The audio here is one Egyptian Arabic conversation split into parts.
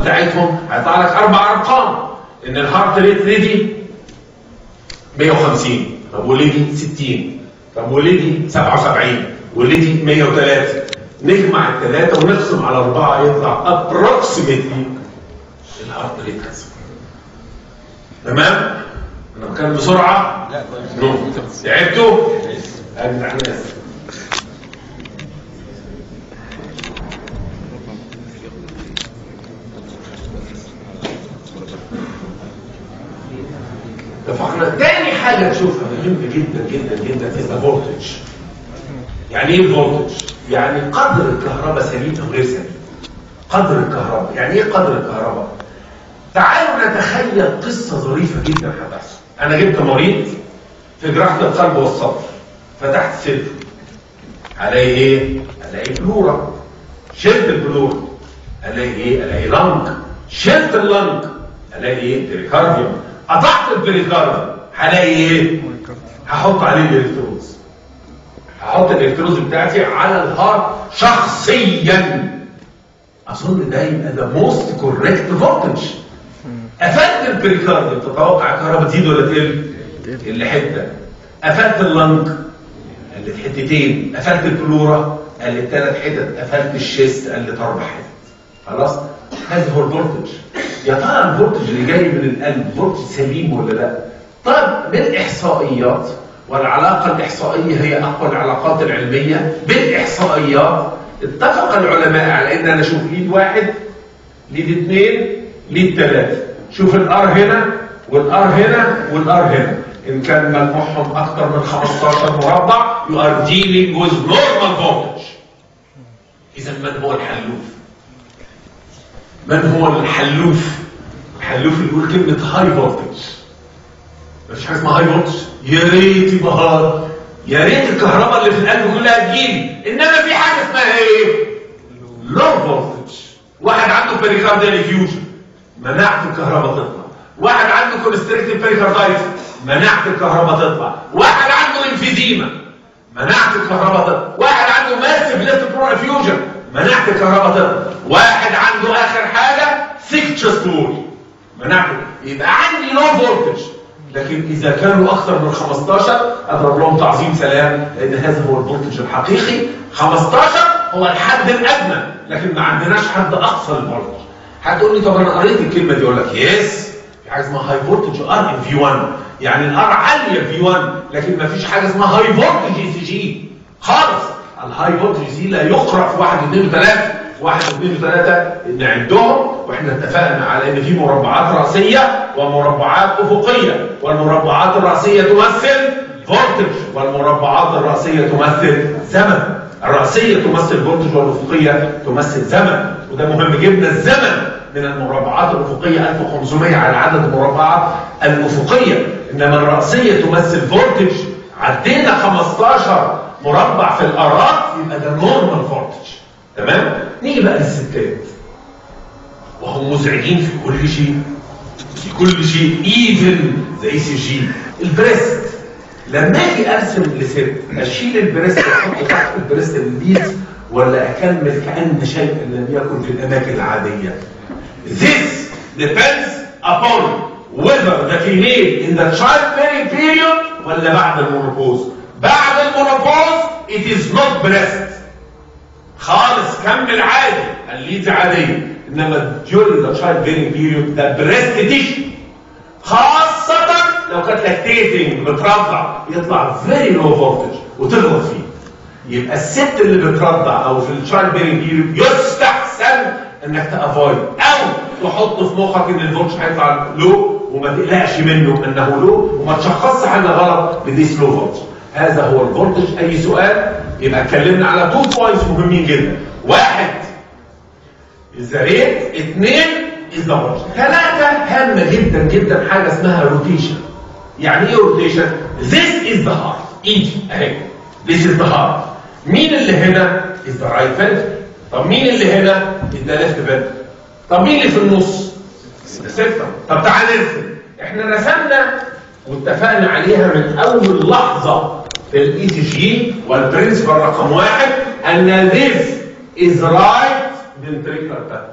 بتاعتهم هيطلع لك اربع ارقام ان الهارت ريت ليدي 150 طب وليدي 60 طب وليدي 77 وليدي 103 نجمع الثلاثه ونقسم على اربعه يطلع ابروكسيمتلي الهارت ريت كذا تمام؟ انا بتكلم بسرعه؟ لا كويس نو تعبتوا؟ اجدع ناس اتفقنا تاني حاجه تشوفها مهمه جدا جدا جدا في الفولتج يعني ايه الفولتج؟ يعني قدر الكهرباء سليم او غير سليم قدر الكهرباء يعني ايه قدر الكهرباء؟ تعالوا نتخيل قصه ظريفه جدا هتحصل انا جبت مريض في جراحه القلب والصدر فتحت صدره الاقي ايه؟ الاقي بلوره شلت البلوره الاقي ايه؟ الاقي لنج شلت اللنج الاقي ايه؟ بريكارديوم قطعت البريكارديوم هلاقي ايه؟ هحط عليه الالكتروز هحط الالكتروز بتاعتي على الهارت شخصيا اظن ده يبقى ده موست كوريكت فولتج قفلت البريكارديوم تتوقع الكهرباء تزيد ولا تقل؟ اللي حته قفلت اللنج قلت حتتين قفلت البلورا قلت ثلاث حتت قفلت الشيست قلت اربع حتت خلاص هذا هو الفولتج يا ترى الفولتج اللي جاي من القلب فولتج سليم ولا لا طب بالاحصائيات والعلاقه الاحصائيه هي اقوى العلاقات العلميه بالاحصائيات اتفق العلماء على ان انا اشوف ليد واحد ليد اثنين ليد ثلاثه شوف الار هنا والار هنا والار هنا ان كان مجموعهم اكثر من 15 مربع you are dealing with normal voltage اذا من هو الحلوف من هو الحلوف الحلوف اللي يقول كلمه هاي فولتج مفيش حاجه اسمها هاي فولتج يا ريت يبقى هاي يا ريت الكهرباء اللي في القلب كلها تجيلي انما في حاجه اسمها ايه لو فولتج واحد عنده بريكارديال فيوجن منعت الكهرباء تطلع واحد عنده كونستريكتيف بريكاردايتس منعت الكهرباء تطلع واحد عنده انفيزيما منعت الكهرباء تطلع واحد عنده ماسيف ليفت برو فيوجن منعت الكهرباء تطلع واحد عنده اخر حاجه سيكتش ستول منعت يبقى عندي لو فولتج لكن اذا كانوا اكثر من 15 اضرب لهم تعظيم سلام لان هذا هو الفولتج الحقيقي 15 هو الحد الادنى لكن ما عندناش حد اقصى للفولتج هتقول لي طب انا قريت الكلمه دي اقول لك يس في حاجه اسمها هاي فولتج ار ان في 1 يعني الار عاليه في 1 لكن ما فيش حاجه اسمها هاي فولتج اي سي جي خالص الهاي فولتج سي لا يقرا في 1 2 3 1 2 3 نعدهم واحنا اتفقنا على ان في مربعات راسيه ومربعات افقيه والمربعات الراسيه تمثل فولتج والمربعات الراسيه تمثل زمن الراسيه تمثل فولتج والافقيه تمثل زمن وده مهم جدا الزمن من المربعات الافقيه 1500 على عدد المربعات الافقيه انما الراسيه تمثل فولتج عدينا 15 مربع في الارات يبقى ده نورمال فولتج تمام نيجي بقى للستات وهم مزعجين في كل شيء في كل شيء ايفن ذا اي سي جي البريست لما اجي ارسم لست اشيل البريست واحطه تحت البريست الليز ولا اكمل كان شيء لم يكن في الاماكن العاديه This depends upon whether the female in the childbearing period ولا بعد المونوبوز بعد المونوبوز it is not breast خالص كمل عادي الليز عادية انما during the childbearing period the breast tissue خاصة لو كانت لاكتيتنج بترضع يطلع very low voltage وتغلط فيه يبقى الست اللي بترضع او في الشايلد بيرنج بيريود يستحسن انك تافويد او تحط في مخك ان الفولتج هيطلع لو وما تقلقش منه انه لو وما تشخصش حاجه غلط بديس لو فولتج هذا هو الفولتج اي سؤال يبقى اتكلمنا على تو بوينتس مهمين جدا واحد ذا ريت اثنين از ذا فولتج ثلاثه هامه جدا جدا حاجه اسمها روتيشن يعني ايه روتيشن؟ This is the heart ايدي اهي This is the heart مين اللي هنا؟ is the right ventricle طب مين اللي هنا؟ is the left ventricle طب مين اللي في النص؟ السيستم طب تعال نرسم احنا رسمنا واتفقنا عليها من اول لحظه في الاي سي جي والبرنسبل رقم واحد ان this is right ventricular pattern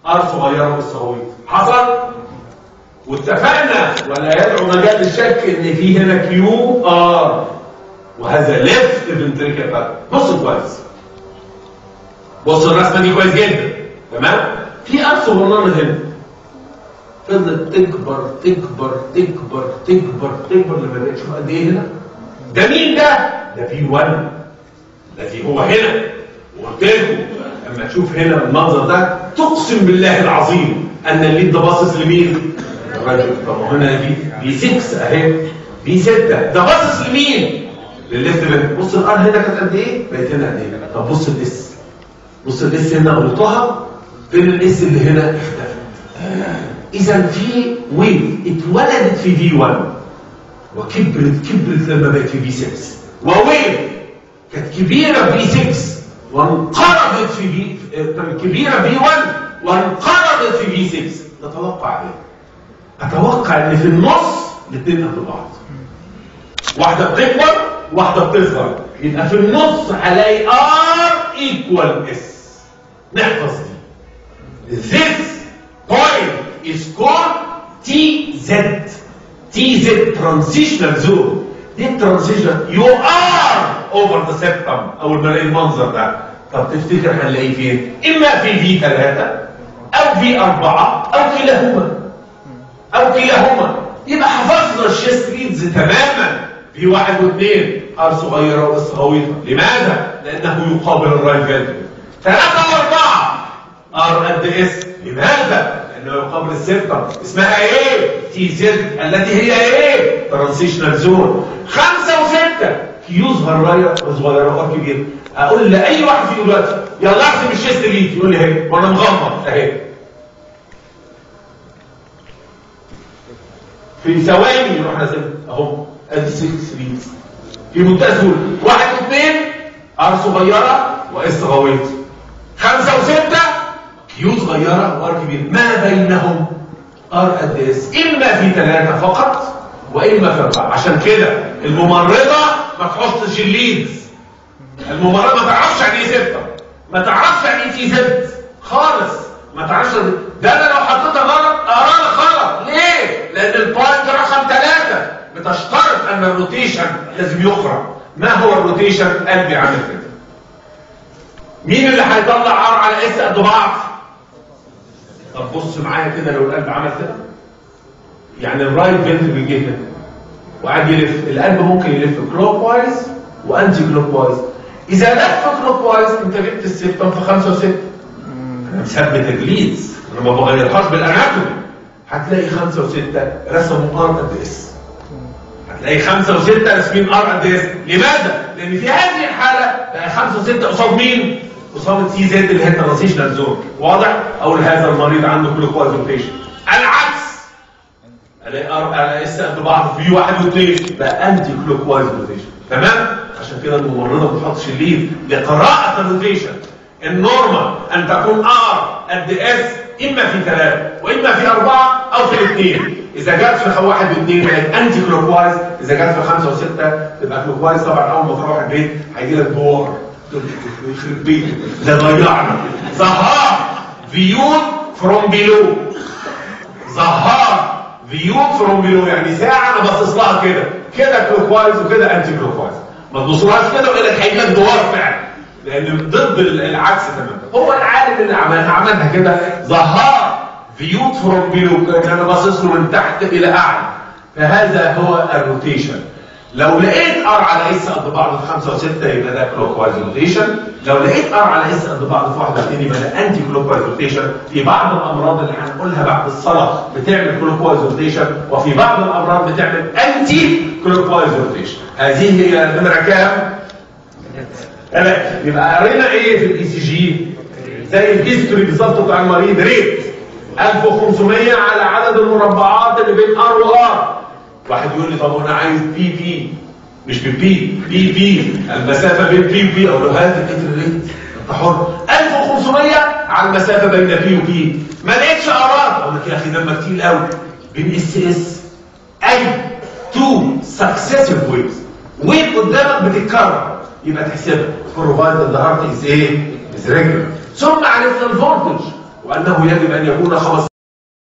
ار صغيره بالصغويط حصل واتفقنا ولا يدعو مجال الشك ان في هنا كيو ار وهذا ليفت فنتريكل بص كويس بص الرسمه دي كويس جدا تمام في ار صغننه هنا فضلت تكبر تكبر تكبر تكبر تكبر لما بقيت تشوف قد ايه هنا ده مين ده؟ ده في 1 الذي هو هنا وقلت لكم لما تشوف هنا المنظر ده تقسم بالله العظيم ان الليد ده باصص لمين؟ الراجل طب هنا في في 6 اهي في 6 ده باصص لمين؟ للليفت بنت بص الار هنا كانت قد ايه؟ بقت هنا قد ايه؟ طب بص الاس بص الاس هنا قلتها فين الاس اللي هنا اختفت اذا في ويف اتولدت في في 1 وكبرت كبرت لما بقت في في 6 وويف كانت كبيره في 6 وانقرضت في في كبيره في 1 وانقرضت في في 6 تتوقع ايه؟ اتوقع ان في النص الاثنين قد بعض واحده بتكبر واحده بتصغر يبقى في النص هلاقي ار ايكوال اس نحفظ دي this point is called TZ TZ transitional zone دي الترانزيشن يو ار اوفر ذا سيبتم اول ما الاقي المنظر ده طب تفتكر هنلاقيه فين؟ اما في في 3 او في 4 او كلاهما او كلاهما يبقى حفظنا الشيست ليدز تماما في واحد واثنين ار صغيره واس غويطه لماذا؟ لانه يقابل الرايت فالفيو ثلاثه واربعه ار قد اس لماذا؟ لانه يقابل السيبتم اسمها ايه؟ تي زد التي هي ايه؟ ترانزيشنال زون خمسه وسته كيو صغيره صغيره وار كبير اقول لاي واحد فيكم دلوقتي يلا احسب الشيست ليد يقول لي اهي وانا مغمض اهي في ثواني يروح نازل اهو ادي 6 ليدز في منتهى السهوله واحد واثنين ار صغيره واس غويط خمسه وسته كيو صغيره وار كبير ما بينهم ار قد اس اما في ثلاثه فقط واما في اربعه عشان كده الممرضه ما تحطش الليدز الممرضه ما تعرفش يعني ايه سته ما تعرفش يعني ايه تي زد خالص ما تعرفش ده انا لو حطيتها غلط اقراها غلط ليه؟ لان البوينت رقم ثلاثه بتشترط ان الروتيشن لازم يقرا ما هو الروتيشن؟ قلبي عامل كده مين اللي هيطلع ار على اس قد بعض؟ طب بص معايا كده لو القلب عمل كده يعني الرايت فنتركل جه هنا وقعد يلف القلب ممكن يلف كلوك وايز وانتي كلوك وايز اذا لف كلوك وايز انت جبت السيبتم في خمسه وسته انا مثبت الجليدز انا ما بغيرهاش بالاناتومي هتلاقي خمسه وسته رسموا ار قد اس هتلاقي خمسه وسته راسمين ار قد اس لماذا؟ لان في هذه الحاله بقى خمسه وسته قصاد مين؟ قصاد التي زد اللي هي الترانزيشنال زون واضح؟ اقول هذا المريض عنده كلوك وايز روتيشن العكس الاقي ار على اس قد بعض في واحد واثنين بقى انتي كلوك وايز روتيشن تمام؟ عشان كده الممرضه ما بتحطش الليد لقراءه الروتيشن النورمال ان تكون ار قد اس اما في ثلاثه واما في اربعه او في اثنين اذا جت في واحد واثنين بقت انتي كلوك وايز اذا جت في خمسه وسته تبقى كلوك وايز طبعا اول ما تروح البيت هيجي لك دوار يخرب بيتك ده ضيعنا ظهار فيون فروم بيلو ظهار فيون فروم بيلو يعني ساعه انا باصص لها كده كده كلوك وايز وكده انتي كلوك وايز ما تبصلهاش كده ويقول لك هيجي لك دوار فعلا لان ضد العكس تماما هو العالم اللي عملها عملها كده ظهار فيوت فروم بيلو كان باصص له من تحت الى اعلى فهذا هو الروتيشن لو لقيت ار على اس قد بعض في 5 و6 يبقى ده كلوك وايز روتيشن لو لقيت ار على اس قد بعض في 1 و2 يبقى ده انتي كلوك وايز روتيشن في بعض الامراض اللي هنقولها بعد الصلاه بتعمل كلوك وايز روتيشن وفي بعض الامراض بتعمل انتي كلوك وايز روتيشن هذه هي نمره كام ثلاثة يبقى قرينا ايه في الاي سي جي زي الهيستوري بالظبط بتاع المريض ريت 1500 على عدد المربعات اللي بين ار وار واحد يقول لي طب انا عايز بي بي مش بي بي بي المسافه بين بي وبي اقول له هات الكتر ريت انت حر 1500 على المسافه بين بي وبي ما لقيتش ارات اقول لك يا اخي دمك تقيل قوي بين اس اس اي تو سكسيسيف ويفز ويف قدامك بتتكرر يبقى تحسبها provided the heart is ايه is regular ثم عرفنا الفولتج وانه يجب ان يكون 15